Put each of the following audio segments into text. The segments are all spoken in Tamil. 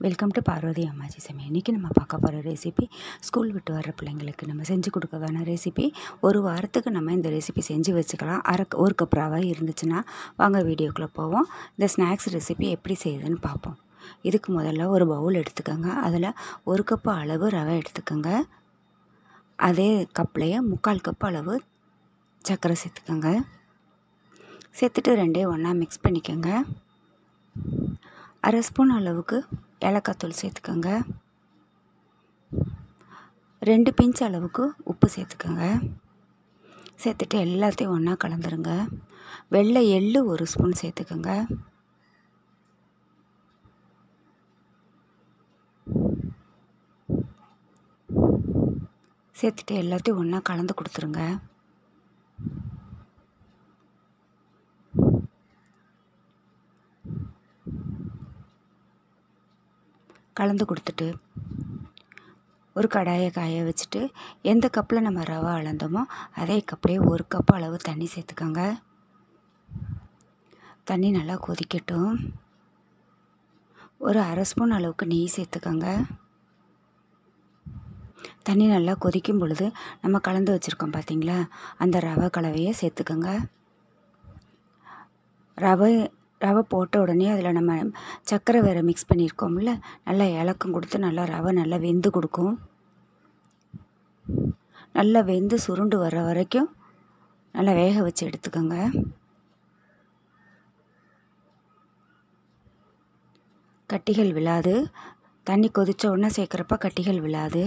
வெல்கம் டு பார்வதி அம்மாச்சி சமையல் இன்றைக்கி நம்ம பார்க்க போகிற ரெசிபி ஸ்கூல் விட்டு வர்ற பிள்ளைங்களுக்கு நம்ம செஞ்சு கொடுக்கறதான ரெசிபி ஒரு வாரத்துக்கு நம்ம இந்த ரெசிபி செஞ்சு வச்சுக்கலாம் அரை ஒரு கப் ரவை இருந்துச்சுன்னா வாங்க வீடியோக்குள்ளே போவோம் இந்த ஸ்நாக்ஸ் ரெசிபி எப்படி செய்யுதுன்னு பார்ப்போம் இதுக்கு முதல்ல ஒரு பவுல் எடுத்துக்கோங்க அதில் ஒரு கப்பு அளவு ரவை எடுத்துக்கோங்க அதே கப்லேயே முக்கால் கப் அளவு சர்க்கரை சேர்த்துக்கோங்க சேர்த்துட்டு ரெண்டையும் ஒன்றா மிக்ஸ் பண்ணிக்கோங்க அரை ஸ்பூன் அளவுக்கு ஏலக்காய் தூள் சேர்த்துக்கோங்க ரெண்டு பிஞ்ச் அளவுக்கு உப்பு சேர்த்துக்கோங்க சேர்த்துட்டு எல்லாத்தையும் ஒன்றா கலந்துருங்க வெள்ளை எள்ளு ஒரு ஸ்பூன் சேர்த்துக்கோங்க சேர்த்துட்டு எல்லாத்தையும் ஒன்றா கலந்து கொடுத்துருங்க கலந்து கொடுத்துட்டு ஒரு கடாயை காய வச்சுட்டு எந்த கப்பில் நம்ம ரவை அளந்தோமோ அதே கப்லேயே ஒரு கப் அளவு தண்ணி சேர்த்துக்கோங்க தண்ணி நல்லா கொதிக்கட்டும் ஒரு அரை ஸ்பூன் அளவுக்கு நெய் சேர்த்துக்கோங்க தண்ணி நல்லா கொதிக்கும் பொழுது நம்ம கலந்து வச்சுருக்கோம் பார்த்தீங்களா அந்த ரவை கலவையை சேர்த்துக்கோங்க ரவை ரவை போட்ட உடனே அதில் நம்ம சர்க்கரை வேறு மிக்ஸ் பண்ணியிருக்கோம்ல நல்லா இலக்கம் கொடுத்து நல்லா ரவை நல்லா வெந்து கொடுக்கும் நல்லா வெந்து சுருண்டு வர்ற வரைக்கும் நல்லா வேக வச்சு எடுத்துக்கோங்க கட்டிகள் விழாது தண்ணி கொதித்த உடனே சேர்க்குறப்ப கட்டிகள் விழாது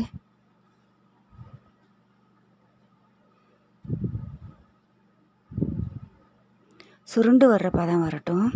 சுருண்டு வர்ற பதம் வரட்டும்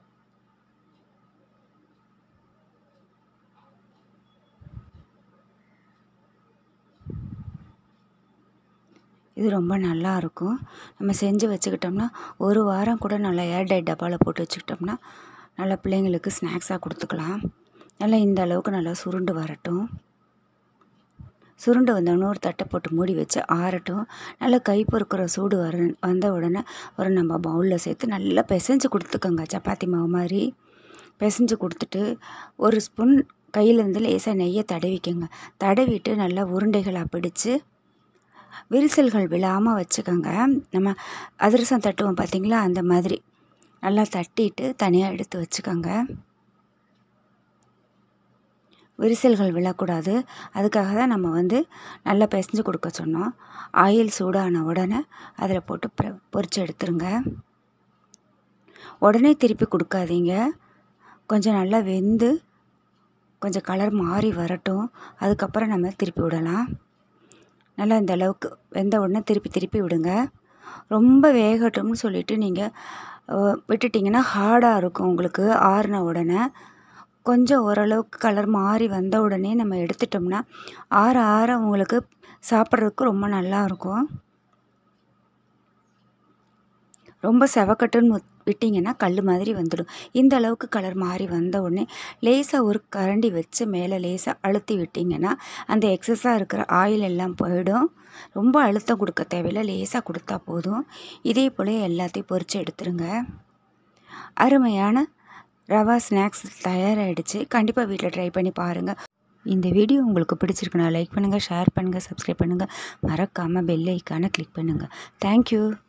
இது ரொம்ப நல்லா இருக்கும் நம்ம செஞ்சு வச்சுக்கிட்டோம்னா ஒரு வாரம் கூட நல்லா ஏர்டைட் டப்பாவில் போட்டு வச்சுக்கிட்டோம்னா நல்லா பிள்ளைங்களுக்கு ஸ்நாக்ஸாக கொடுத்துக்கலாம் நல்லா இந்த அளவுக்கு நல்லா சுருண்டு வரட்டும் சுருண்டு வந்தோடனே ஒரு தட்டை போட்டு மூடி வச்சு ஆறட்டும் நல்லா கை பொறுக்கிற சூடு வர வந்த உடனே ஒரு நம்ம பவுலில் சேர்த்து நல்லா பிசைஞ்சு கொடுத்துக்கோங்க சப்பாத்தி மாவு மாதிரி பிசைஞ்சு கொடுத்துட்டு ஒரு ஸ்பூன் கையிலேருந்து லேசாக நெய்யை தடவிக்கோங்க தடவிட்டு நல்லா உருண்டைகளாக பிடிச்சி விரிசல்கள் விழாமல் வச்சுக்கோங்க நம்ம அதிரசம் தட்டுவோம் பார்த்திங்களா அந்த மாதிரி நல்லா தட்டிட்டு தனியாக எடுத்து வச்சுக்கோங்க விரிசல்கள் விழக்கூடாது அதுக்காக தான் நம்ம வந்து நல்லா பிசைஞ்சு கொடுக்க சொன்னோம் ஆயில் சூடான உடனே அதில் போட்டு பொ பொரிச்சு எடுத்துருங்க உடனே திருப்பி கொடுக்காதீங்க கொஞ்சம் நல்லா வெந்து கொஞ்சம் கலர் மாறி வரட்டும் அதுக்கப்புறம் நம்ம திருப்பி விடலாம் நல்லா இந்த அளவுக்கு வெந்த உடனே திருப்பி திருப்பி விடுங்க ரொம்ப வேகட்டும்னு சொல்லிவிட்டு நீங்கள் விட்டுட்டிங்கன்னா ஹார்டாக இருக்கும் உங்களுக்கு ஆறின உடனே கொஞ்சம் ஓரளவுக்கு கலர் மாறி வந்த உடனே நம்ம எடுத்துட்டோம்னா ஆற ஆற உங்களுக்கு சாப்பிட்றதுக்கு ரொம்ப நல்லாயிருக்கும் ரொம்ப செவக்கட்டுன்னு விட்டிங்கன்னா கல் மாதிரி வந்துடும் இந்த அளவுக்கு கலர் மாறி வந்த உடனே லேசாக ஒரு கரண்டி வச்சு மேலே லேசாக அழுத்தி விட்டிங்கன்னா அந்த எக்ஸஸாக இருக்கிற ஆயில் எல்லாம் போயிடும் ரொம்ப அழுத்தம் கொடுக்க தேவையில்லை லேசாக கொடுத்தா போதும் இதே போல் எல்லாத்தையும் பொரித்து எடுத்துருங்க அருமையான ரவா ஸ்நாக்ஸ் தயாராகிடுச்சு கண்டிப்பாக வீட்டில் ட்ரை பண்ணி பாருங்கள் இந்த வீடியோ உங்களுக்கு பிடிச்சிருக்குன்னா லைக் பண்ணுங்கள் ஷேர் பண்ணுங்கள் சப்ஸ்கிரைப் பண்ணுங்கள் மறக்காமல் பெல் ஐக்கானை கிளிக் பண்ணுங்கள் தேங்க்யூ